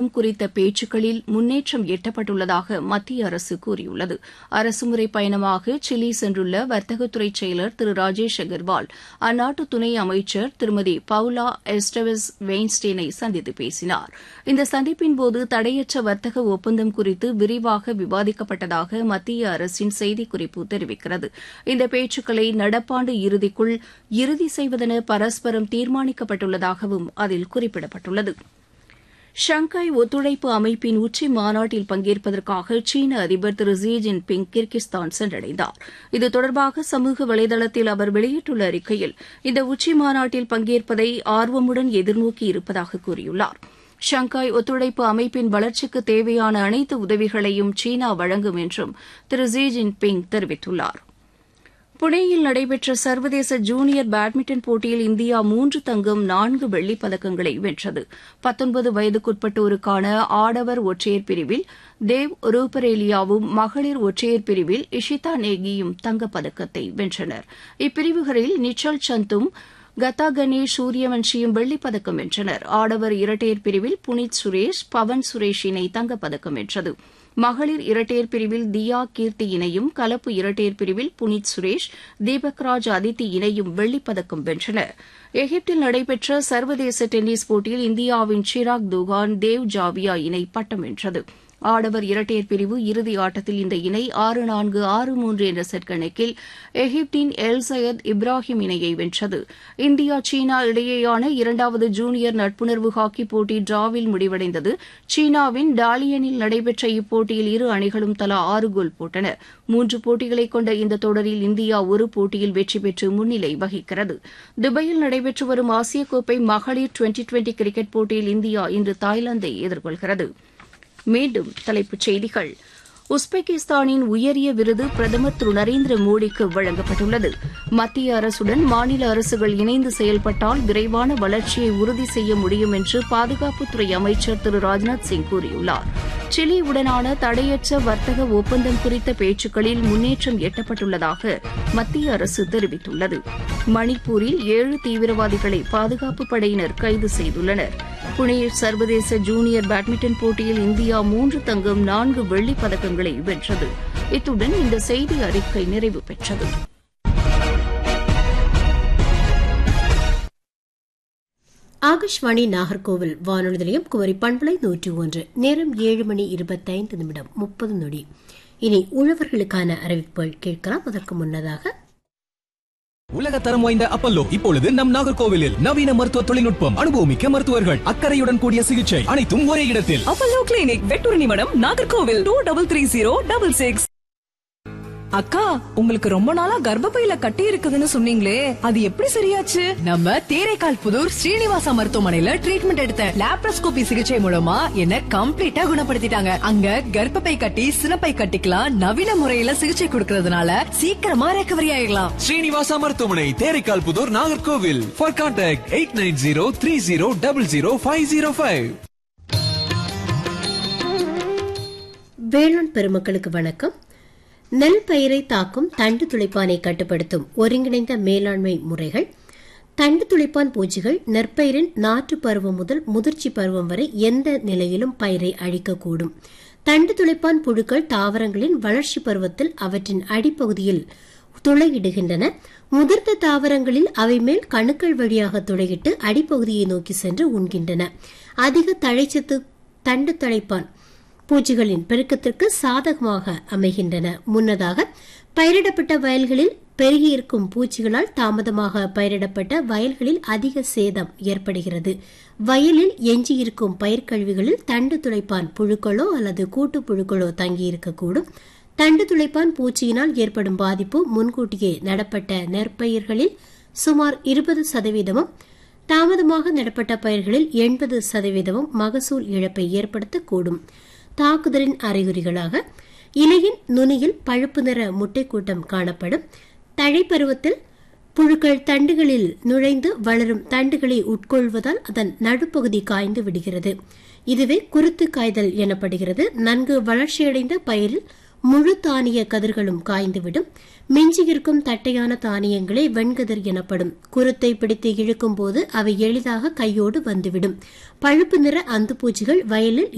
ஒப்பந்தம் குறித்த பேச்சுக்களில் முன்னேற்றம் எட்டப்பட்டுள்ளதாக மத்திய அரசு கூறியுள்ளது அரசுமுறை பயணமாக சிலி சென்றுள்ள வர்த்தகத்துறை செயலர் திரு ராஜேஷ் அகர்வால் அந்நாட்டு துணை அமைச்சர் திருமதி பவுலா எஸ்டவெஸ் வெயின்ஸ்டீனை சந்தித்து பேசினார் இந்த சந்திப்பின்போது தடையற்ற வர்த்தக ஒப்பந்தம் குறித்து விரிவாக விவாதிக்கப்பட்டதாக மத்திய அரசின் செய்திக்குறிப்பு தெரிவிக்கிறது இந்த பேச்சுக்களை நடப்பாண்டு இறுதிக்குள் இறுதி செய்வதென பரஸ்பரம் தீர்மானிக்கப்பட்டுள்ளதாகவும் அதில் குறிப்பிடப்பட்டுள்ளது ஷங்காய் ஒத்துழைப்பு அமைப்பின் உச்சி மாநாட்டில் பங்கேற்பதற்காக சீன அதிபர் திரு ஜி ஜின்பிங் கிர்கிஸ்தான் சென்றடைந்தார் இது தொடர்பாக சமூக வலைதளத்தில் அவர் வெளியிட்டுள்ள அறிக்கையில் இந்த உச்சி மாநாட்டில் பங்கேற்பதை ஆர்வமுடன் எதிர்நோக்கி இருப்பதாக கூறியுள்ளார் ஷங்காய் ஒத்துழைப்பு அமைப்பின் வளர்ச்சிக்கு தேவையான அனைத்து உதவிகளையும் சீனா வழங்கும் என்றும் திரு ஜி ஜின்பிங் தெரிவித்துள்ளார் புனேயில் நடைபெற்ற சர்வதேச ஜூனியர் பேட்மிண்டன் போட்டியில் இந்தியா மூன்று தங்கம் நான்கு வெள்ளிப் பதக்கங்களை வென்றது பத்தொன்பது வயதுக்குட்பட்டோருக்கான ஆடவர் ஒற்றையர் பிரிவில் தேவ் ரூபரேலியாவும் மகளிர் ஒற்றையர் பிரிவில் இஷிதா நேகியும் தங்கப்பதக்கத்தை வென்றனர் இப்பிரிவுகளில் நிச்சல் சந்தும் கதா கணேஷ் சூரியவன்ஷியும் வெள்ளிப்பதக்கம் வென்றனர் ஆடவர் இரட்டையர் பிரிவில் புனித் சுரேஷ் பவன் சுரேஷ் இணை தங்கப்பதக்கம் வென்றது மகளிர் இரட்டையர் பிரிவில் தியா கீர்த்தி இணையும் கலப்பு இரட்டையர் பிரிவில் புனித் சுரேஷ் தீபக் ராஜ் அதித்தி இணையும் வெள்ளிப்பதக்கம் வென்றனர் எகிப்தில் நடைபெற்ற சர்வதேச டென்னிஸ் போட்டியில் இந்தியாவின் சிராக் துகான் தேவ் ஜாவியா இணை பட்டம் வென்றது ஆடவர் இரட்டையர் பிரிவு இறுதி ஆட்டத்தில் இந்த இணை ஆறு நான்கு ஆறு மூன்று என்ற செட் கணக்கில் எகிப்தின் எல் சையத் இப்ராஹிம் இணையை வென்றது இந்தியா சீனா இடையேயான இரண்டாவது ஜூனியர் நட்புணர்வு ஹாக்கி போட்டி டிராவில் முடிவடைந்தது சீனாவின் டாலியனில் நடைபெற்ற இப்போட்டியில் இரு அணிகளும் தலா ஆறு கோல் போட்டன மூன்று போட்டிகளை கொண்ட இந்த தொடரில் இந்தியா ஒரு போட்டியில் வெற்றி பெற்று முன்னிலை வகிக்கிறது துபாயில் நடைபெற்று வரும் ஆசிய கோப்பை மகளிர் டுவெண்டி டுவெண்டி கிரிக்கெட் போட்டியில் இந்தியா இன்று தாய்லாந்தை எதிர்கொள்கிறது மீண்டும் தலைப்புச் செய்திகள் உஸ்பெகிஸ்தானின் உயரிய விருது பிரதமர் திரு நரேந்திர மோடிக்கு வழங்கப்பட்டுள்ளது மத்திய அரசுடன் மாநில அரசுகள் இணைந்து செயல்பட்டால் விரைவான வளர்ச்சியை உறுதி செய்ய முடியும் என்று பாதுகாப்புத்துறை அமைச்சர் திரு ராஜ்நாத் சிங் கூறியுள்ளார் சிலி உடனான தடையற்ற வர்த்தக ஒப்பந்தம் குறித்த பேச்சுக்களில் முன்னேற்றம் எட்டப்பட்டுள்ளதாக மத்திய அரசு தெரிவித்துள்ளது மணிப்பூரில் ஏழு தீவிரவாதிகளை பாதுகாப்பு படையினர் கைது செய்துள்ளனர் புனே சர்வதேச ஜூனியர் பேட்மிண்டன் போட்டியில் இந்தியா மூன்று தங்கம் நான்கு வெள்ளிப் பதக்கங்களை வென்றது இத்துடன் இந்த செய்தி அறிக்கை நிறைவு பெற்றது ஆகாஷ்வாணி நாகர்கோவில் வானொலி நிலையம் குமரி பண்பலை நூற்றி ஒன்று நேரம் ஏழு மணி இருபத்தைந்து நிமிடம் முப்பது நொடி இனி உழவர்களுக்கான அறிவிப்புகள் கேட்கலாம் அதற்கு முன்னதாக உலக தரம் வாய்ந்த அப்பல்லோ இப்பொழுது நம் நாகர்கோவிலில் நவீன மருத்துவ தொழில்நுட்பம் அனுபவமிக்க மருத்துவர்கள் அக்கறையுடன் கூடிய சிகிச்சை அனைத்தும் ஒரே இடத்தில் அப்பல்லோ கிளினிக் வெட்டூர் நிமிடம் Nagercoil two double three zero double six அக்கா உங்களுக்கு ரொம்ப நாளா கர்ப்பப்பையில கட்டி இருக்குதுன்னு சொன்னீங்களே அது எப்படி சரியாச்சு நம்ம தேரைக்கால் புதூர் ஸ்ரீனிவாசா மருத்துவமனையில ட்ரீட்மெண்ட் எடுத்த லாப்ரோஸ்கோபி சிகிச்சை மூலமா என்ன கம்ப்ளீட்டா குணப்படுத்திட்டாங்க அங்க கர்ப்பப்பை கட்டி சினப்பை கட்டிக்கலாம் நவீன முறையில சிகிச்சை கொடுக்கறதுனால சீக்கிரமா ரெக்கவரி ஆயிடலாம் ஸ்ரீனிவாசா மருத்துவமனை Theraikal Puthur Nagercoil for contact eight nine zero three zero double zero five zero five வேளாண் பெருமக்களுக்கு வணக்கம் நெல் பயிரை தாக்கும் தண்டு துளைப்பானை கட்டுப்படுத்தும் ஒருங்கிணைந்த மேலாண்மை முறைகள் தண்டு துளைப்பான் பூச்சிகள் நெற்பயிரின் நாற்று பருவம் முதல் முதிர்ச்சி பருவம் வரை எந்த நிலையிலும் பயிரை அழிக்கக்கூடும் தண்டு துளைப்பான் புழுக்கள் தாவரங்களின் வளர்ச்சி பருவத்தில் அவற்றின் அடிப்பகுதியில் துளையிடுகின்றன முதிர்ந்த தாவரங்களில் அவை மேல் கணுக்கள் வழியாக துளையிட்டு அடிப்பகுதியை நோக்கி சென்று உண்கின்றன அதிக தழைச்சத்து தண்டு தழைப்பான் பூச்சிகளின் பெருக்கத்திற்கு சாதகமாக அமைகின்றன முன்னதாக பயிரிடப்பட்ட வயல்களில் பெருகியிருக்கும் பூச்சிகளால் தாமதமாக பயிரிடப்பட்ட வயல்களில் அதிக சேதம் ஏற்படுகிறது வயலில் எஞ்சியிருக்கும் பயிர்க்கழிவுகளில் தண்டு துளைப்பான் புழுக்களோ அல்லது கூட்டு புழுக்களோ தங்கியிருக்கக்கூடும் தண்டு துளைப்பான் பூச்சியினால் ஏற்படும் பாதிப்பு முன்கூட்டியே நடப்பட்ட நெற்பயிர்களில் சுமார் இருபது சதவீதமும் தாமதமாக நடப்பட்ட பயிர்களில் எண்பது சதவீதமும் மகசூல் இழப்பை ஏற்படுத்தக்கூடும் தாக்குதலின் அறிகுறிகளாக இலையின் நுனியில் பழுப்பு நிற முட்டை கூட்டம் காணப்படும் தழைப்பருவத்தில் புழுக்கள் தண்டுகளில் நுழைந்து வளரும் தண்டுகளை உட்கொள்வதால் அதன் நடுப்பகுதி காய்ந்து விடுகிறது இதுவே குருத்து காய்தல் எனப்படுகிறது நன்கு வளர்ச்சியடைந்த பயிரில் முழு தானிய கதிர்களும் காய்ந்துவிடும் மிஞ்சியிருக்கும் தட்டையான தானியங்களே வெண்கதிர் எனப்படும் குருத்தை பிடித்து இழுக்கும் போது அவை எளிதாக கையோடு வந்துவிடும் பழுப்பு நிற அந்துப்பூச்சிகள் வயலில்